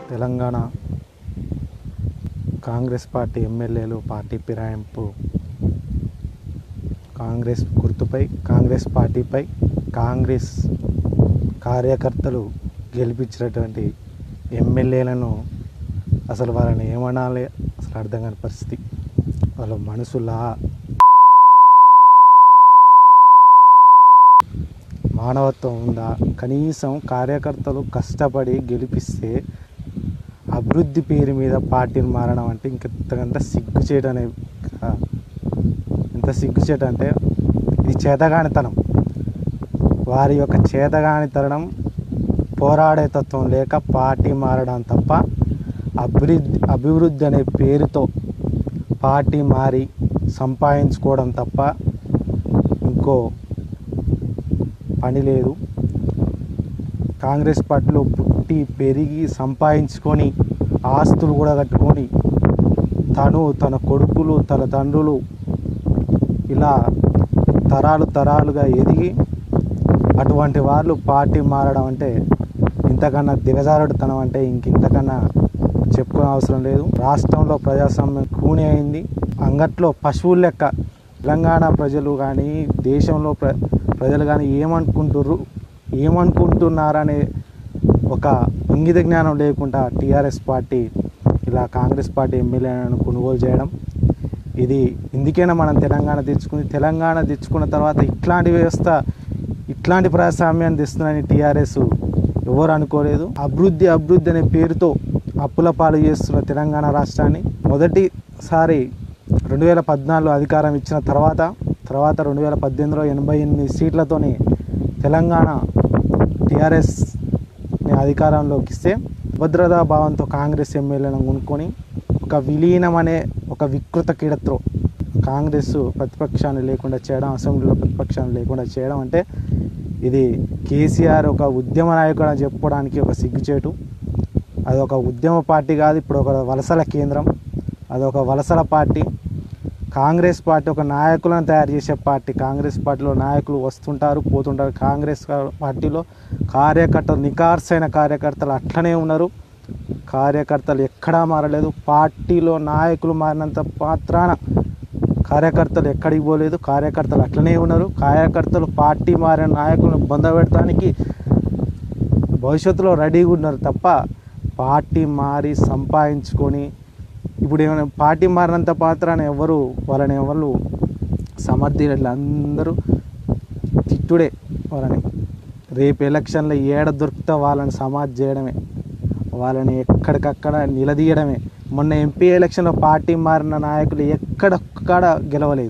Telangana Congress party ఎమ్మెల్యేలు party ఫిరాయింపు కాంగ్రెస్ గుర్తుపై కాంగ్రెస్ పార్టీపై కాంగ్రెస్ కార్యకర్తలు గెలిపించినటువంటి ఎమ్మెల్యేలను అసలు వాళ్ళని ఏమనాలి అసలు అర్థం కాని పరిస్థితి వాళ్ళ మనసులా మానవత్వం ఉందా కనీసం కార్యకర్తలు కష్టపడి గెలిపిస్తే అభివృద్ధి పేరు మీద పార్టీని మారడం అంటే ఇంకెంతకంత సిగ్గుచేటు అనే ఎంత సిగ్గుచేటు అంటే ఇది చేతగానితనం వారి యొక్క చేతగానితనం పోరాడే తత్వం లేక పార్టీ మారడం తప్ప అభివృద్ధి అభివృద్ధి అనే పేరుతో పార్టీ మారి సంపాదించుకోవడం తప్ప ఇంకో పని లేదు కాంగ్రెస్ పార్టీలో పుట్టి పెరిగి సంపాదించుకొని ఆస్తులు కూడా కట్టుకొని తను తన కొడుకులు తన తండ్రులు ఇలా తరాలు తరాలుగా ఎదిగి అటువంటి వాళ్ళు పార్టీ మారడం అంటే ఇంతకన్నా దిగజారుడుతనం అంటే ఇంక ఇంతకన్నా చెప్పుకునే అవసరం లేదు రాష్ట్రంలో ప్రజాస్వామ్యం కూని అయింది అంగట్లో పశువుల లెక్క తెలంగాణ ప్రజలు కానీ దేశంలో ప్ర ప్రజలు కానీ ఏమనుకుంటుర్రు ఏమనుకుంటున్నారనే ఒక ఇంగిత జ్ఞానం లేకుండా టీఆర్ఎస్ పార్టీ ఇలా కాంగ్రెస్ పార్టీ ఎమ్మెల్యేలను కొనుగోలు చేయడం ఇది ఇందుకైనా మనం తెలంగాణ తెచ్చుకుంది తెలంగాణ తెచ్చుకున్న తర్వాత ఇట్లాంటి వ్యవస్థ ఇట్లాంటి ప్రజాస్వామ్యాన్ని తెస్తుందని టీఆర్ఎస్ ఎవరు అనుకోలేదు అభివృద్ధి అభివృద్ధి అనే పేరుతో అప్పుల పాలు చేస్తున్న తెలంగాణ రాష్ట్రాన్ని మొదటిసారి రెండు వేల పద్నాలుగులో అధికారం ఇచ్చిన తర్వాత తర్వాత రెండు వేల పద్దెనిమిదిలో ఎనభై ఎనిమిది సీట్లతోని తెలంగాణ టీఆర్ఎస్ని అధికారంలోకి ఇస్తే భద్రతా భావంతో కాంగ్రెస్ ఎమ్మెల్యేలను కొనుక్కొని ఒక విలీనం అనే ఒక వికృత క్రీడతో కాంగ్రెస్ ప్రతిపక్షాన్ని లేకుండా చేయడం అసెంబ్లీలో ప్రతిపక్షాన్ని లేకుండా చేయడం అంటే ఇది కేసీఆర్ ఒక ఉద్యమ నాయకుడు అని చెప్పుకోవడానికి ఒక సిగ్గుచేటు అది ఒక ఉద్యమ పార్టీ కాదు ఇప్పుడు ఒక వలసల కేంద్రం అదొక వలసల పార్టీ కాంగ్రెస్ పార్టీ ఒక నాయకులను తయారు చేసే పార్టీ కాంగ్రెస్ పార్టీలో నాయకులు వస్తుంటారు పోతుంటారు కాంగ్రెస్ పార్టీలో కార్యకర్తలు నికార్సైన కార్యకర్తలు అట్లనే ఉన్నారు కార్యకర్తలు ఎక్కడా మారలేదు పార్టీలో నాయకులు మారినంత మాత్రాన కార్యకర్తలు ఎక్కడికి పోలేదు కార్యకర్తలు అట్లనే ఉన్నారు కార్యకర్తలు పార్టీ మారిన నాయకులను పొందబెట్టడానికి భవిష్యత్తులో రెడీగా ఉన్నారు తప్ప పార్టీ మారి సంపాదించుకొని ఇప్పుడు ఏమైనా పార్టీ మారినంత పాత్రాన ఎవరు వాళ్ళని ఎవరు సమర్థించట్లేదు అందరూ తిట్టుడే వాళ్ళని రేపు ఎలక్షన్లో ఏడ దొరికితే వాళ్ళని సమాధి చేయడమే వాళ్ళని ఎక్కడికక్కడ నిలదీయడమే మొన్న ఎంపీ ఎలక్షన్లో పార్టీ మారిన నాయకులు ఎక్కడొక్కడ గెలవలేదు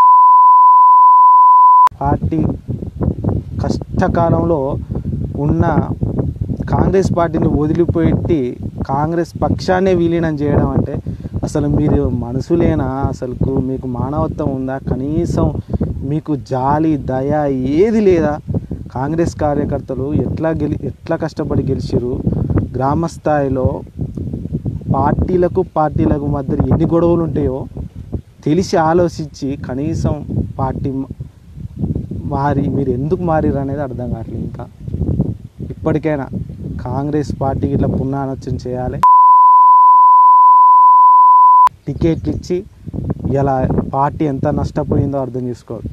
పార్టీ కష్టకాలంలో ఉన్న కాంగ్రెస్ పార్టీని వదిలిపెట్టి కాంగ్రెస్ పక్షాన్నే విలీనం చేయడం అంటే అసలు మీరు మనసులేనా అసలు మీకు మానవత్వం ఉందా కనీసం మీకు జాలి దయ ఏది లేదా కాంగ్రెస్ కార్యకర్తలు ఎట్లా గెలి ఎట్లా కష్టపడి గెలిచిరు గ్రామ స్థాయిలో పార్టీలకు పార్టీలకు మధ్య ఎన్ని గొడవలు ఉంటాయో తెలిసి ఆలోచించి కనీసం పార్టీ మారి మీరు ఎందుకు మారిరు అనేది అర్థం కావట్లేదు ఇంకా ఇప్పటికైనా కాంగ్రెస్ పార్టీకి ఇట్లా పునరాలోచన చేయాలి టికెట్లు ఇచ్చి ఇలా పార్టీ ఎంత నష్టపోయిందో అర్థం చేసుకోవాలి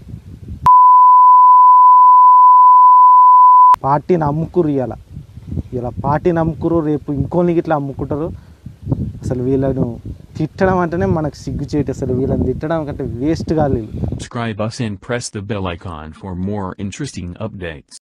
పార్టీని అమ్ముకురు ఇలా ఇలా పార్టీని అమ్ముకురు రేపు ఇంకోనికి ఇట్లా అమ్ముకుంటారు అసలు వీళ్ళను తిట్టడం అంటేనే మనకు సిగ్గుచేటి అసలు వీళ్ళని తిట్టడం కంటే వేస్ట్ కాలేదు Subscribe us and press the bell icon for more interesting updates.